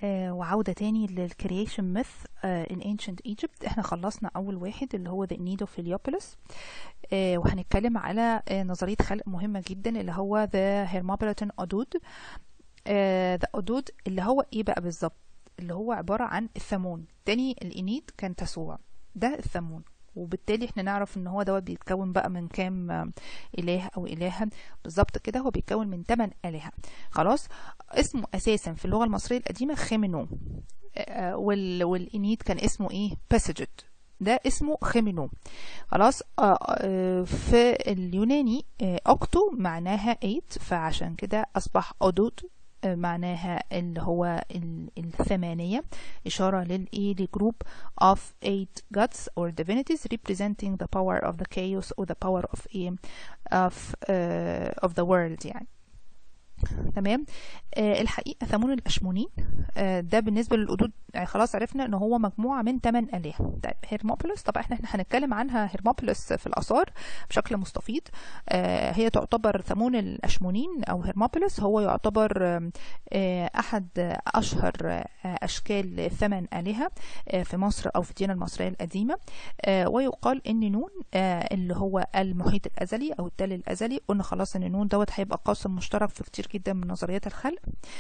آه وعودة تاني للكرييشن ميث آه in ancient Egypt احنا خلصنا أول واحد اللي هو the Nido Heliopolis آه وهنتكلم على آه نظرية خلق مهمة جدا اللي هو the Hermopolitan Odud آه the Odud اللي هو ايه بقى بالظبط اللي هو عبارة عن الثمون تاني الإنيد كان تسوع ده الثمون وبالتالي احنا نعرف ان هو دوت بيتكون بقى من كام آه، اله او الهه بالظبط كده هو بيتكون من 8 الهه خلاص اسمه اساسا في اللغه المصريه القديمه خيمينو آه، وال والانيد كان اسمه ايه باسجت ده اسمه خيمينو خلاص آه، آه، في اليوناني آه، اوكتو معناها 8 فعشان كده اصبح اودود آه، معناها اللي هو ال- الثمانية إشارة للإيه لجروب of eight gods or divinities representing the power of the chaos or the power of إيه of uh, of the world يعني تمام آه الحقيقة ثمون الأشمونين آه ده بالنسبة للأدود يعني خلاص عرفنا إن هو مجموعة من 8 آلهة طيب هيرموبوليس طبعا احنا احنا هنتكلم عنها هيرموبوليس في الآثار بشكل مستفيض آه هي تعتبر ثمون الأشمونين أو هيرموبوليس هو يعتبر آم، آه أحد أشهر آه أشكال الثمان آلهة آه في مصر أو في الديانة المصرية القديمة آه ويقال إن نون آه اللي هو المحيط الأزلي أو التل الأزلي قلنا خلاص إن نون دوت هيبقى قاسم مشترك في كتير جدا من نظريات الخلق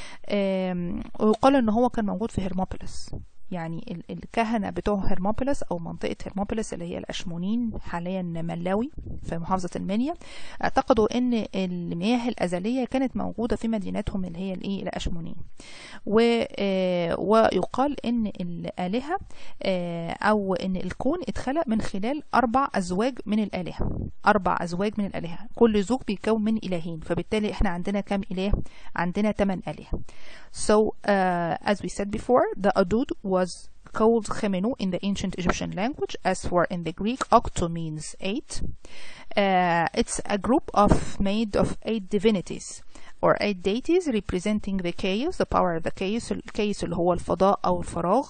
آم، ويقال إن هو كان موجود في هيرموبوليس يعني ال- الكهنة بتوع هيرموبوليس أو منطقة هيرموبوليس اللي هي الأشمونين حاليا ملاوي في محافظة المنيا اعتقدوا إن المياه الأزلية كانت موجودة في مدينتهم اللي هي الإيه الأشمونين و آه، ويقال ان الآلهة آه، او ان الكون اتخلق من خلال اربع ازواج من الآلهة اربع ازواج من الآلهة كل زوج بيتكون من الهين فبالتالي احنا عندنا كم اله عندنا 8 آلهة so uh, as we said before the Adud was called Chemenu in the ancient Egyptian language as for in the Greek Octo means eight uh, it's a group of made of eight divinities or eight deities representing the chaos, the power of the chaos, الكيس اللي هو الفضاء أو الفراغ.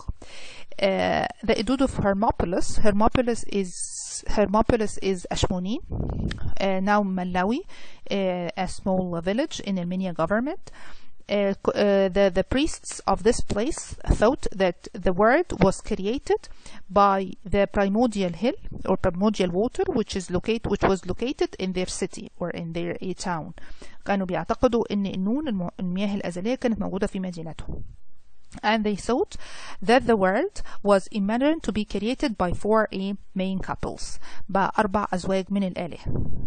Uh, the Edud of Hermopolis, Hermopolis is Hermopolis is Ashmonin, uh, now Malawi, uh, a small village in the Minya government. Uh, co- uh, the, the priests of this place thought that the word was created by the primordial hill or primordial water which is locate which was located in their city or in their a town كانوا بيعتقدوا ان النون الم- المياه الازليه كانت موجوده في مدينتهم and they thought that the world was imagined to be created by four a main couples بأربع أزواج من الآلهة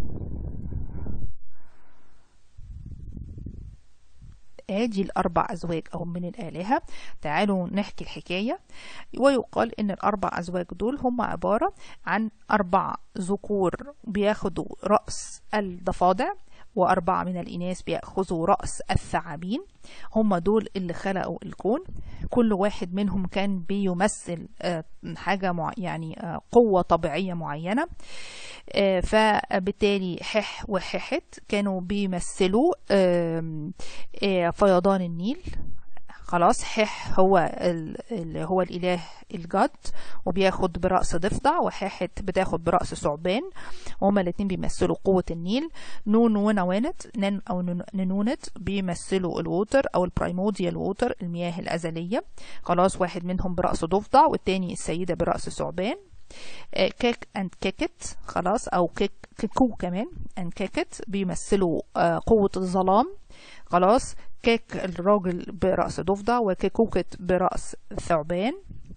ادي الاربع ازواج او من الالهه تعالوا نحكي الحكايه ويقال ان الاربع ازواج دول هم عباره عن اربع ذكور بياخدوا راس الضفادع وأربعة من الإناث بيأخذوا رأس الثعابين هم دول اللي خلقوا الكون كل واحد منهم كان بيمثل آه، حاجة مع يعني آه، قوة طبيعية معينة آه، فبالتالي حح وححت كانوا بيمثلوا آم، آه، فيضان النيل خلاص حح هو ال- اللي هو الإله الجد وبياخد برأس ضفدع وحاحت بتاخد برأس ثعبان وهما الاتنين بيمثلوا قوة النيل نون ونوانت نن أو نن- ننونت بيمثلوا الووتر أو البرايموديال ووتر المياه الأزلية خلاص واحد منهم برأس ضفدع والتاني السيدة برأس ثعبان آه، كيك اند كيكت خلاص او كيك كيكو كمان اند كيكت بيمثلوا آه، قوة الظلام خلاص كيك الراجل برأس ضفدع وكيكوكت برأس ثعبان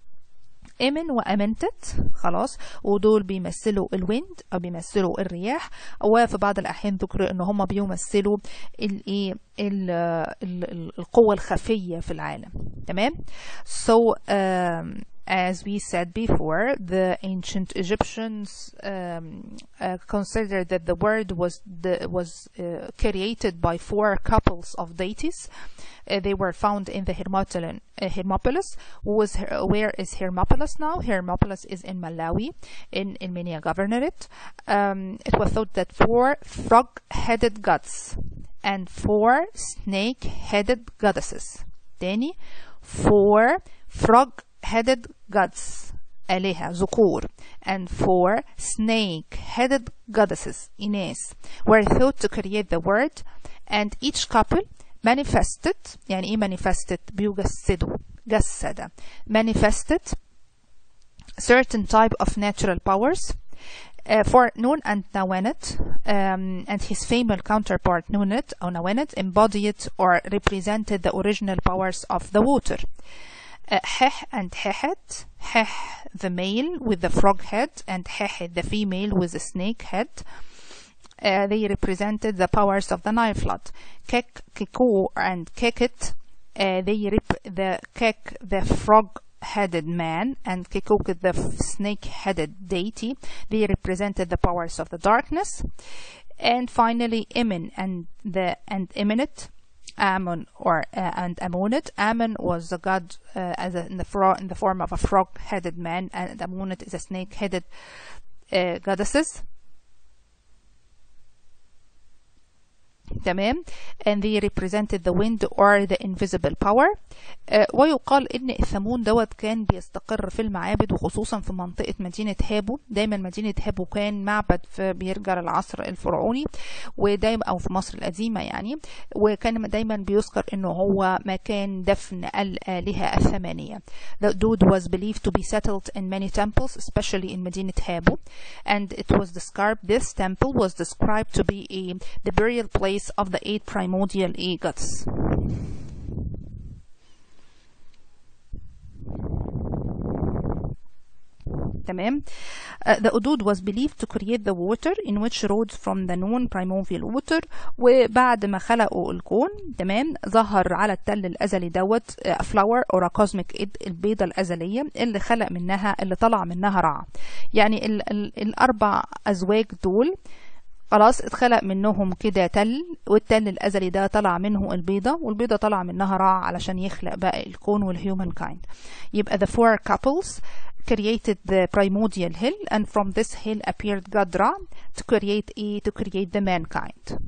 امن وامنتت خلاص ودول بيمثلوا الويند او بيمثلوا الرياح وفي بعض الاحيان ذكر ان هم بيمثلوا الايه ال- ال- ال- القوه الخفيه في العالم تمام so um, as we said before, the ancient Egyptians um, uh, considered that the word was the, was uh, created by four couples of deities. Uh, they were found in the Hermopolis. Uh, Hermopolis. Who was, Her- where is Hermopolis now? Hermopolis is in Malawi, in, in Minya Governorate. Um, it was thought that four frog-headed gods and four snake-headed goddesses. تاني four frog-headed gods آلهة ذكور and four snake-headed goddesses إناث were thought to create the word and each couple manifested يعني ايه manifested بيجسده جسد manifested certain type of natural powers uh, for Nun and Nawanet um, and his female counterpart Nunet or Nawanet embodied or represented the original powers of the water. Uh, Heh and Hehet, Heh the male with the frog head and Hehet the female with the snake head. Uh, they represented the powers of the Nile flood. Kek, Kiku and Kekit, uh, they rep- the Kek the frog headed man and Kekuk the snake headed deity. They represented the powers of the darkness. And finally, Imin and the and Iminit, Ammon or uh, and Amonit. Ammon was a god uh, as a, in the fro- in the form of a frog-headed man, and Amonit is a snake-headed uh, goddesses. تمام and they represented the wind or the invisible power uh, ويقال ان الثمون دوت كان بيستقر في المعابد وخصوصا في منطقة مدينة هابو دايما مدينة هابو كان معبد في بيرجع للعصر الفرعوني ودايما او في مصر القديمة يعني وكان دايما بيذكر انه هو مكان دفن الآلهة الثمانية The dude was believed to be settled in many temples especially in مدينة هابو and it was described this temple was described to be a, the burial place of the eight primordial gods. تمام uh, the Udud was believed to create the water in which rose from the known primordial water وبعد ما خلقوا الكون تمام ظهر على التل الأزلي دوت a flower or a cosmic egg البيضة الأزلية اللي خلق منها اللي طلع منها رع يعني ال ال الأربع أزواج دول خلاص اتخلق منهم كده تل والتل الأزلي ده طلع منه البيضة والبيضة طلع منها رع علشان يخلق بقى الكون والهيومن كايند يبقى the four couples created the primordial hill and from this hill appeared God Ra to create a to create the mankind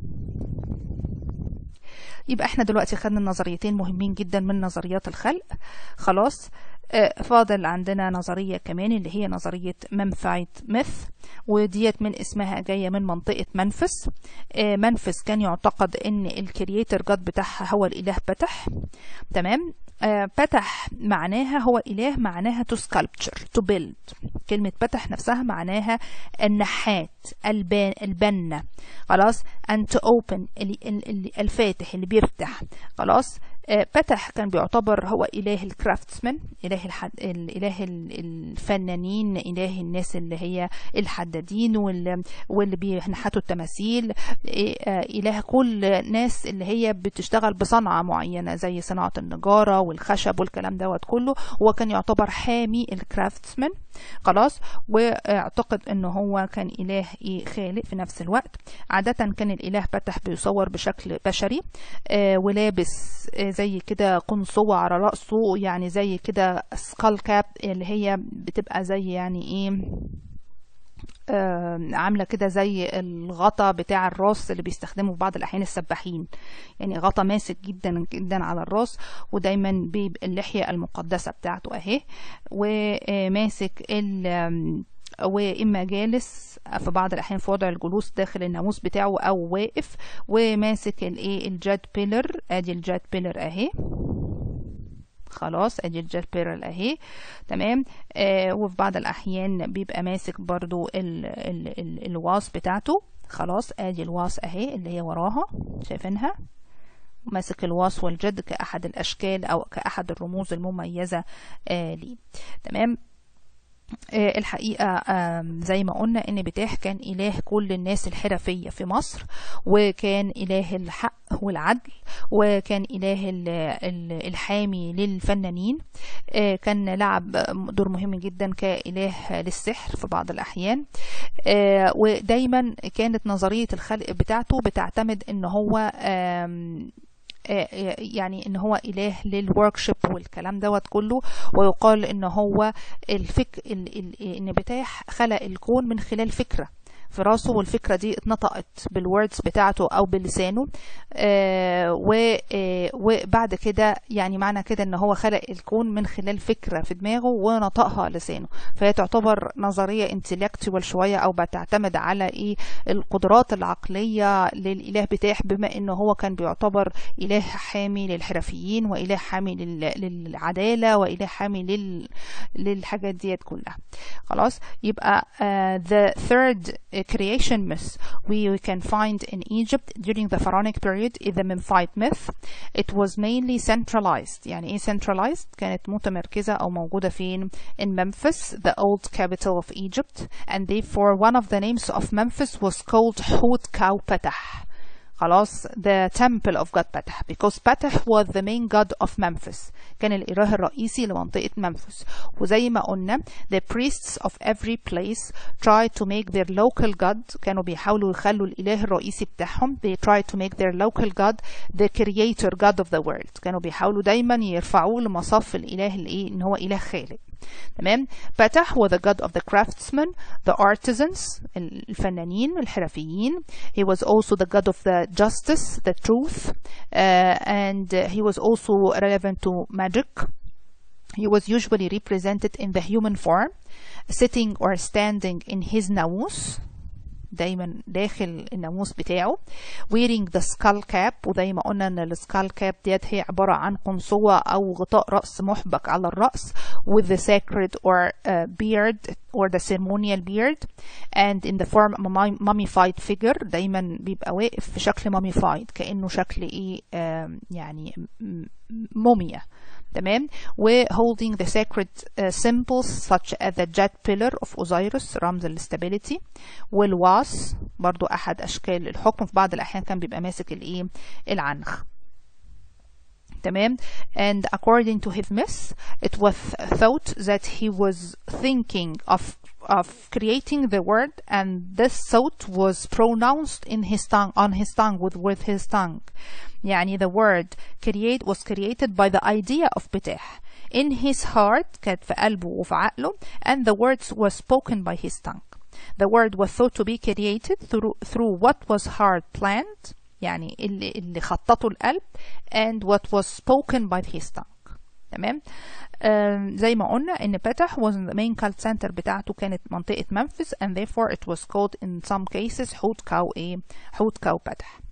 يبقى احنا دلوقتي خدنا نظريتين مهمين جدا من نظريات الخلق خلاص فاضل عندنا نظرية كمان اللي هي نظرية منفعة مث وديت من اسمها جاية من منطقة منفس منفس كان يعتقد ان الكرييتر جاد بتاعها هو الاله بتح تمام بتح معناها هو إله معناها to sculpture to build كلمة بتح نفسها معناها النحات البان البنة خلاص and to open الفاتح اللي بيفتح خلاص بتح كان بيعتبر هو إله الكرافتسمان إله الحد... الإله الفنانين إله الناس اللي هي الحدادين واللي, واللي بينحتوا التماثيل إله كل ناس اللي هي بتشتغل بصنعة معينة زي صناعة النجارة والخشب والكلام دوت كله هو كان يعتبر حامي الكرافتسمان خلاص واعتقد انه هو كان اله ايه خالق في نفس الوقت عادة كان الاله بتح بيصور بشكل بشري آه ولابس آه زي كده قنصوة على رأسه يعني زي كده سكال كاب اللي هي بتبقى زي يعني ايه آه عامله كده زي الغطا بتاع الراس اللي بيستخدمه في بعض الاحيان السباحين يعني غطا ماسك جدا جدا على الراس ودايما بيبقى اللحيه المقدسه بتاعته اهي وماسك ال واما جالس في بعض الاحيان في وضع الجلوس داخل الناموس بتاعه او واقف وماسك الايه الجاد بيلر ادي الجاد بيلر اهي خلاص ادي الجيت بيرل اهي تمام آه وفي بعض الاحيان بيبقى ماسك برضو ال ال ال الواس بتاعته خلاص ادي الواس اهي اللي هي وراها شايفينها ماسك الواس والجد كأحد الأشكال أو كأحد الرموز المميزة آه ليه تمام الحقيقة زي ما قلنا ان بتاح كان اله كل الناس الحرفية في مصر وكان اله الحق والعدل وكان اله الحامي للفنانين كان لعب دور مهم جدا كاله للسحر في بعض الاحيان ودايما كانت نظرية الخلق بتاعته بتعتمد ان هو يعني ان هو اله للوركشيب والكلام دوت كله ويقال ان هو الفك ال ال ان بتاح خلق الكون من خلال فكره في راسه والفكرة دي اتنطقت بالوردز بتاعته أو بلسانه آه و آه وبعد كده يعني معنى كده إن هو خلق الكون من خلال فكرة في دماغه ونطقها لسانه فهي تعتبر نظرية انتلكتوال شوية أو بتعتمد على إيه القدرات العقلية للإله بتاح بما إنه هو كان بيعتبر إله حامي للحرفيين وإله حامي لل- للعدالة وإله حامي لل... للحاجات ديت كلها خلاص يبقى uh, the third uh, creation myth we, we can find in Egypt during the pharaonic period is the Memphite myth it was mainly centralized يعني ايه centralized كانت متمركزة أو موجودة فين in Memphis the old capital of Egypt and therefore one of the names of Memphis was called Hut Kau Patah خلاص the temple of god Patah because Patah was the main god of Memphis كان الإله الرئيسي لمنطقة ممفيس وزي ما قلنا the priests of every place tried to make their local god كانوا بيحاولوا يخلوا الإله الرئيسي بتاعهم they tried to make their local god the creator god of the world كانوا بيحاولوا دايما يرفعوه لمصاف الإله الإيه إن هو إله خالق تمام فتح was the god of the craftsmen the artisans الفنانين الحرفيين he was also the god of the justice the truth uh, and uh, he was also relevant to magic he was usually represented in the human form sitting or standing in his namus دايما داخل الناموس بتاعه wearing the skull cap وزي ما قلنا ان السكال كاب ديت هي عبارة عن قنصوة او غطاء رأس محبك على الرأس with the sacred or uh, beard or the ceremonial beard and in the form of a mummified figure دايما بيبقى واقف في شكل mummified كأنه شكل ايه آم، يعني م- موميا تمام و holding the sacred uh, symbols such as the jet pillar of Osiris رمز الاستابيليتي والواس برضو أحد أشكال الحكم في بعض الأحيان كان بيبقى ماسك الإيه العنخ تمام and according to his myth it was thought that he was thinking of of creating the word and this thought was pronounced in his tongue on his tongue with with his tongue يعني the word create was created by the idea of بتاح in his heart كانت في قلبه وفي عقله and the words were spoken by his tongue the word was thought to be created through through what was hard planned يعني اللي, اللي خططه القلب and what was spoken by his tongue تمام آم، زي ما قلنا ان بتح was the main cult center بتاعته كانت منطقة منفس and therefore it was called in some cases حوت كاو ايه حوت كاو بتح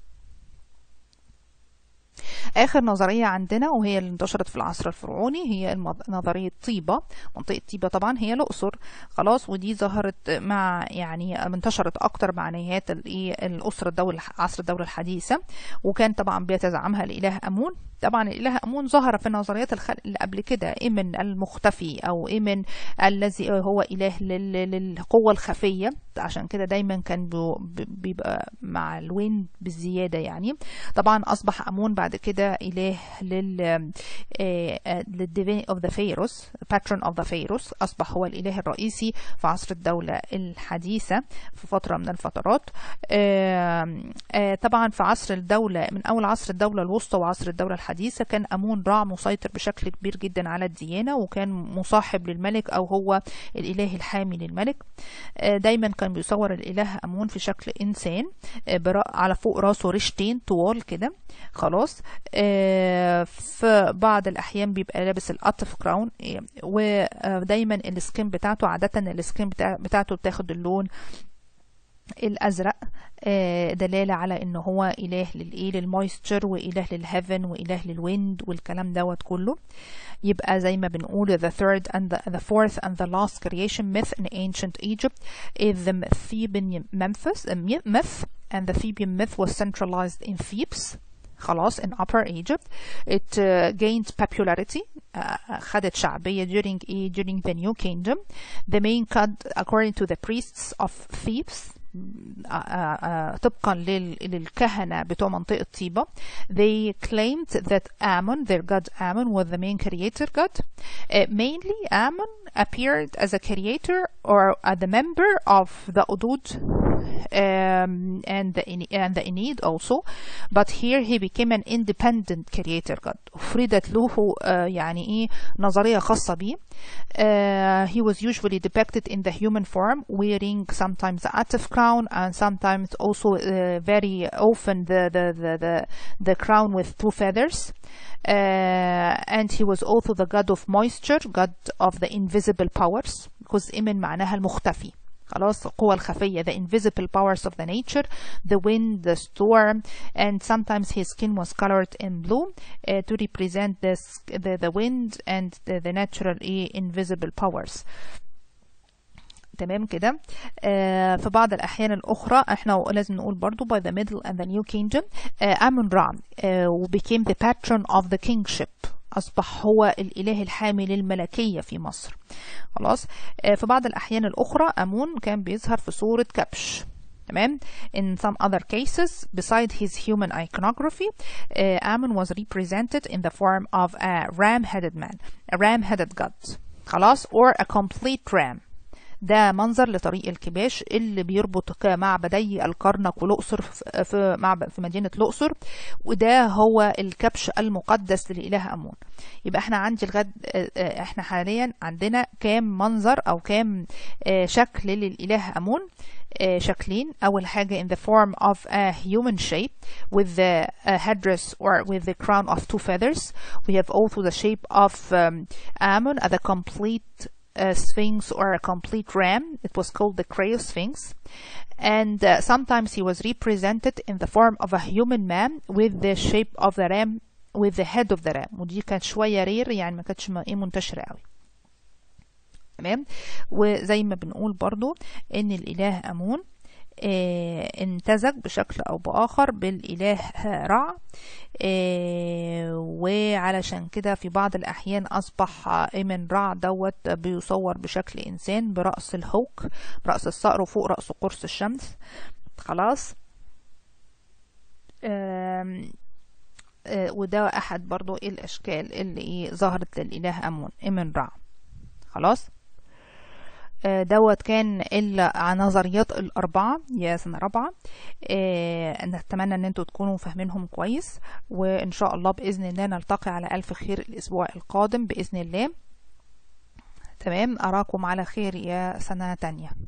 آخر نظرية عندنا وهي اللي انتشرت في العصر الفرعوني هي المض- نظرية طيبة منطقة طيبة طبعا هي الأقصر خلاص ودي ظهرت مع يعني انتشرت أكتر مع نهاية الإيه الأسرة الدولة عصر الدولة الحديثة وكان طبعا بيتزعمها الإله أمون طبعا الإله أمون ظهر في نظريات الخلق اللي قبل كده إمن المختفي أو إمن الذي هو إله لل- للقوة الخفية عشان كده دايما كان بيو- بيبقى مع الوين بالزيادة يعني طبعا أصبح أمون بعد كده إله لل للديفين اوف ذا فيروس باترون اوف ذا فيروس أصبح هو الإله الرئيسي في عصر الدولة الحديثة في فترة من الفترات آم، آه، طبعا في عصر الدولة من أول عصر الدولة الوسطى وعصر الدولة الحديثة كان أمون رع مسيطر بشكل كبير جدا على الديانة وكان مصاحب للملك أو هو الإله الحامي للملك آه، دايما كان بيصور الإله أمون في شكل إنسان آه، برا- على فوق راسه ريشتين طوال كده خلاص آه، في بعض الأحيان بيبقى لابس القطف كراون آه، ودايما السكين بتاعته عادة السكين بتاع- بتاعته بتاخد اللون الازرق آه، دلاله على ان هو اله للايه للمويستشر واله للهيفن واله للويند والكلام دوت كله يبقى زي ما بنقول the third and the, the fourth and the last creation myth in ancient Egypt is the Theban Memphis a myth and the Theban myth was centralized in Thebes خلاص in Upper Egypt it uh, gained popularity uh, خدت شعبية during إيه during the New Kingdom the main god according to the priests of Thebes آه، آه، طبقا لل- للكهنة بتوع منطقة طيبة they claimed that Ammon their god Ammon was the main creator god Uh, mainly Ammon appeared as a creator or as a member of the Udud um, and the and the Aeneid also but here he became an independent creator god فرضت له uh, يعني ايه نظرية خاصة بيه uh, he was usually depicted in the human form wearing sometimes the Atef crown and sometimes also uh, very often the, the, the, the, the crown with two feathers uh, and he was also the god of moisture god of the invisible powers because إمن معناها المختفي خلاص القوى الخفية the invisible powers of the nature the wind the storm and sometimes his skin was colored in blue uh, to represent this, the, the wind and the, the natural uh, invisible powers تمام كده آه في بعض الأحيان الأخرى احنا لازم نقول برضو by the middle and the new kingdom آه أمون را آه became the patron of the kingship أصبح هو الإله الحامي للملكية في مصر خلاص آه في بعض الأحيان الأخرى أمون كان بيظهر في صورة كبش تمام in some other cases beside his human iconography uh, Ammon was represented in the form of a ram-headed man a ram-headed god خلاص or a complete ram ده منظر لطريق الكباش اللي بيربط معبدي الكرنك والأقصر في معبد في مدينة الأقصر وده هو الكبش المقدس للإله أمون يبقى احنا عندي الغد احنا حاليا عندنا كام منظر أو كام شكل للإله أمون شكلين أول حاجة in the form of a human shape with the uh, headdress or with the crown of two feathers we have also the shape of um, Ammon as a complete a sphinx or a complete ram. It was called the Cryosphinx. And uh, sometimes he was represented in the form of a human man with the shape of the ram with the head of the ram ودي كانت شوية رير يعني ما كانتش ايه منتشرة قوي تمام وزي ما بنقول برضو ان الاله امون اه امتزج بشكل او باخر بالاله رع اه وعلشان كده في بعض الاحيان اصبح امن رع دوت بيصور بشكل انسان براس الهوك براس الصقر وفوق راسه قرص الشمس خلاص اه وده احد برضو الاشكال اللي ايه ظهرت للاله امون امن رع خلاص دوت كان النظريات الأربعة يا سنة رابعة اه نتمنى ان انتوا تكونوا فاهمينهم كويس وان شاء الله بإذن الله نلتقي على ألف خير الأسبوع القادم بإذن الله تمام أراكم على خير يا سنة تانية